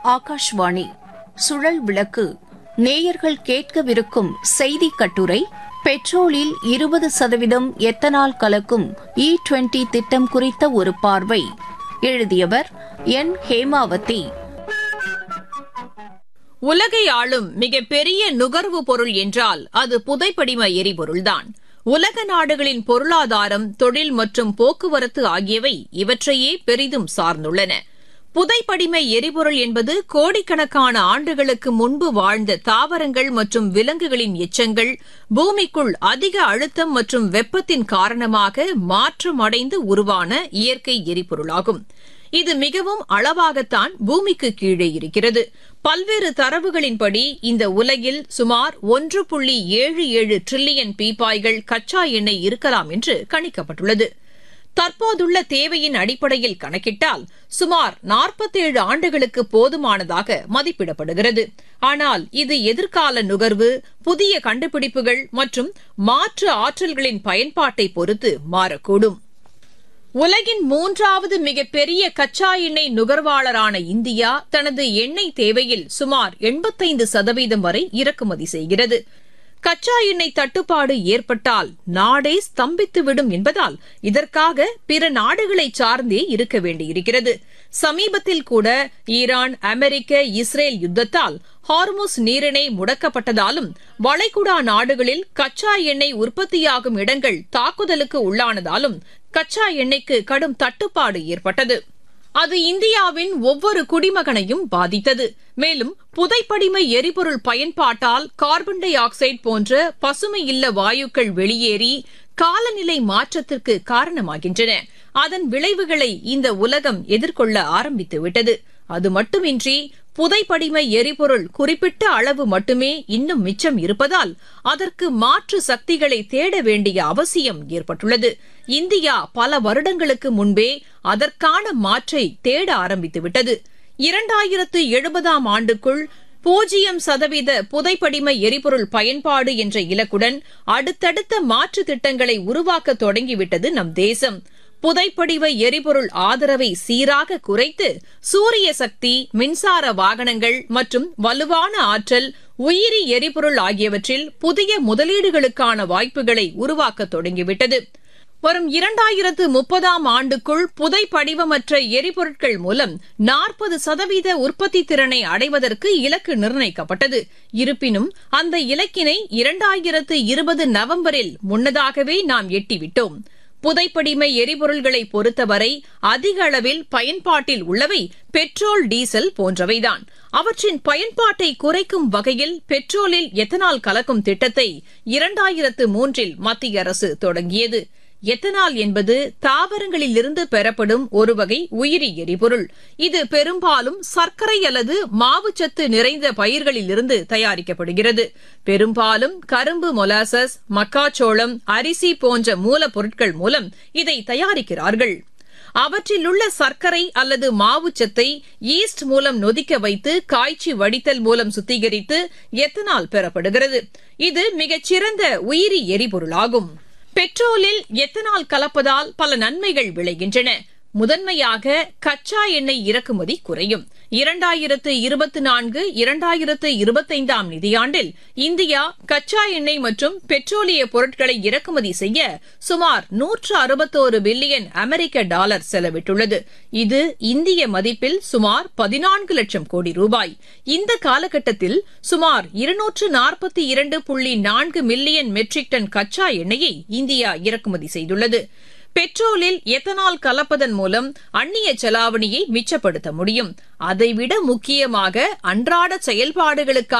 ஆகாஷ்வாணி சுழல் விளக்கு நேயர்கள் கேட்கவிருக்கும் செய்தி கட்டுரை பெட்ரோலில் இருபது சதவீதம் எத்தனால் கலக்கும் இ டுவெண்டி திட்டம் குறித்த ஒரு பார்வை எழுதியவர் என் ஹேமாவதி உலகை ஆளும் மிகப்பெரிய நுகர்வு பொருள் என்றால் அது புதைப்படிம எரிபொருள்தான் உலக நாடுகளின் பொருளாதாரம் தொழில் மற்றும் போக்குவரத்து ஆகியவை இவற்றையே பெரிதும் சார்ந்துள்ளன புதைப்படிம எரிபொருள் என்பது கோடிக்கணக்கான ஆண்டுகளுக்கு முன்பு வாழ்ந்த தாவரங்கள் மற்றும் விலங்குகளின் எச்சங்கள் பூமிக்குள் அதிக அழுத்தம் மற்றும் வெப்பத்தின் காரணமாக மாற்றமடைந்து உருவான இயற்கை எரிபொருளாகும் இது மிகவும் அளவாகத்தான் பூமிக்கு கீழே இருக்கிறது பல்வேறு தரவுகளின்படி இந்த உலகில் சுமார் ஒன்று புள்ளி ஏழு ஏழு டிரில்லியன் பீப்பாய்கள் கச்சா எண்ணெய் இருக்கலாம் என்று கணிக்கப்பட்டுள்ளது தற்போதுள்ள தேவையின் அடிப்படையில் கணக்கிட்டால் சுமார் நாற்பத்தேழு ஆண்டுகளுக்கு போதுமானதாக மதிப்பிடப்படுகிறது ஆனால் இது எதிர்கால நுகர்வு புதிய கண்டுபிடிப்புகள் மற்றும் மாற்று ஆற்றல்களின் பயன்பாட்டை பொறுத்து மாறக்கூடும் உலகின் மூன்றாவது மிகப்பெரிய கச்சா எண்ணெய் நுகர்வாளரான இந்தியா தனது எண்ணெய் தேவையில் சுமார் எண்பத்தைந்து சதவீதம் வரை இறக்குமதி செய்கிறது கச்சா எண்ணெய் தட்டுப்பாடு ஏற்பட்டால் நாடே ஸ்தம்பித்துவிடும் என்பதால் இதற்காக பிற நாடுகளை சார்ந்தே இருக்க வேண்டியிருக்கிறது சமீபத்தில் கூட ஈரான் அமெரிக்க இஸ்ரேல் யுத்தத்தால் ஹார்முஸ் நீரிணை முடக்கப்பட்டதாலும் வளைகுடா நாடுகளில் கச்சா எண்ணெய் உற்பத்தியாகும் இடங்கள் தாக்குதலுக்கு உள்ளானதாலும் கச்சா எண்ணெய்க்கு கடும் தட்டுப்பாடு ஏற்பட்டது அது இந்தியாவின் ஒவ்வொரு குடிமகனையும் பாதித்தது மேலும் புதைப்படிம எரிபொருள் பயன்பாட்டால் கார்பன் டை ஆக்சைடு போன்ற பசுமை இல்ல வாயுக்கள் வெளியேறி காலநிலை மாற்றத்திற்கு காரணமாகின்றன அதன் விளைவுகளை இந்த உலகம் எதிர்கொள்ள ஆரம்பித்துவிட்டது அது மட்டுமின்றி புதைப்படிம எரிபொருள் குறிப்பிட்ட அளவு மட்டுமே இன்னும் மிச்சம் இருப்பதால் அதற்கு மாற்று சக்திகளை தேட வேண்டிய அவசியம் ஏற்பட்டுள்ளது இந்தியா பல வருடங்களுக்கு முன்பே அதற்கான மாற்றை தேட ஆரம்பித்துவிட்டது இரண்டாயிரத்து எழுபதாம் ஆண்டுக்குள் பூஜ்ஜியம் சதவீத புதைப்படிம எரிபொருள் பயன்பாடு என்ற இலக்குடன் அடுத்தடுத்த மாற்று திட்டங்களை உருவாக்க தொடங்கிவிட்டது நம் தேசம் புதைப்படிவ எரிபொருள் ஆதரவை சீராக குறைத்து சூரிய சக்தி மின்சார வாகனங்கள் மற்றும் வலுவான ஆற்றல் உயிரி எரிபொருள் ஆகியவற்றில் புதிய முதலீடுகளுக்கான வாய்ப்புகளை உருவாக்க தொடங்கிவிட்டது வரும் இரண்டாயிரத்து முப்பதாம் ஆண்டுக்குள் புதை படிவமற்ற எரிபொருட்கள் மூலம் நாற்பது சதவீத உற்பத்தி திறனை அடைவதற்கு இலக்கு நிர்ணயிக்கப்பட்டது இருப்பினும் அந்த இலக்கினை இரண்டாயிரத்து இருபது நவம்பரில் முன்னதாகவே நாம் எட்டிவிட்டோம் புதைப்படிம எரிபொருள்களை பொறுத்தவரை அதிக அளவில் பயன்பாட்டில் உள்ளவை பெட்ரோல் டீசல் போன்றவைதான் அவற்றின் பயன்பாட்டை குறைக்கும் வகையில் பெட்ரோலில் எத்தனால் கலக்கும் திட்டத்தை இரண்டாயிரத்து மூன்றில் மத்திய அரசு தொடங்கியது எத்தனால் என்பது தாவரங்களிலிருந்து பெறப்படும் ஒரு வகை உயிரி எரிபொருள் இது பெரும்பாலும் சர்க்கரை அல்லது மாவுச்சத்து நிறைந்த பயிர்களிலிருந்து தயாரிக்கப்படுகிறது பெரும்பாலும் கரும்பு மொலாசஸ் மக்காச்சோளம் அரிசி போன்ற மூலப்பொருட்கள் மூலம் இதை தயாரிக்கிறார்கள் அவற்றில் உள்ள சர்க்கரை அல்லது மாவுச்சத்தை ஈஸ்ட் மூலம் நொதிக்க வைத்து காய்ச்சி வடித்தல் மூலம் சுத்திகரித்து எத்தனால் பெறப்படுகிறது இது மிகச்சிறந்த உயிரி எரிபொருளாகும் பெட்ரோலில் எத்தனால் கலப்பதால் பல நன்மைகள் விளைகின்றன முதன்மையாக கச்சா எண்ணெய் இறக்குமதி குறையும் இரண்டாயிரத்து இருபத்தி நான்கு இரண்டாயிரத்து இருபத்தைந்தாம் நிதியாண்டில் இந்தியா கச்சா எண்ணெய் மற்றும் பெட்ரோலிய பொருட்களை இறக்குமதி செய்ய சுமார் நூற்று அறுபத்தோரு பில்லியன் அமெரிக்க டாலர் செலவிட்டுள்ளது இது இந்திய மதிப்பில் சுமார் பதினான்கு லட்சம் கோடி ரூபாய் இந்த காலகட்டத்தில் சுமார் இருநூற்று நாற்பத்தி இரண்டு புள்ளி நான்கு மில்லியன் மெட்ரிக் டன் கச்சா எண்ணெயை இந்தியா இறக்குமதி செய்துள்ளது பெட்ரோலில் எத்தனால் கலப்பதன் மூலம் அந்நிய செலாவணியை மிச்சப்படுத்த முடியும் அதைவிட முக்கியமாக அன்றாட செயல்பாடுகளுக்கான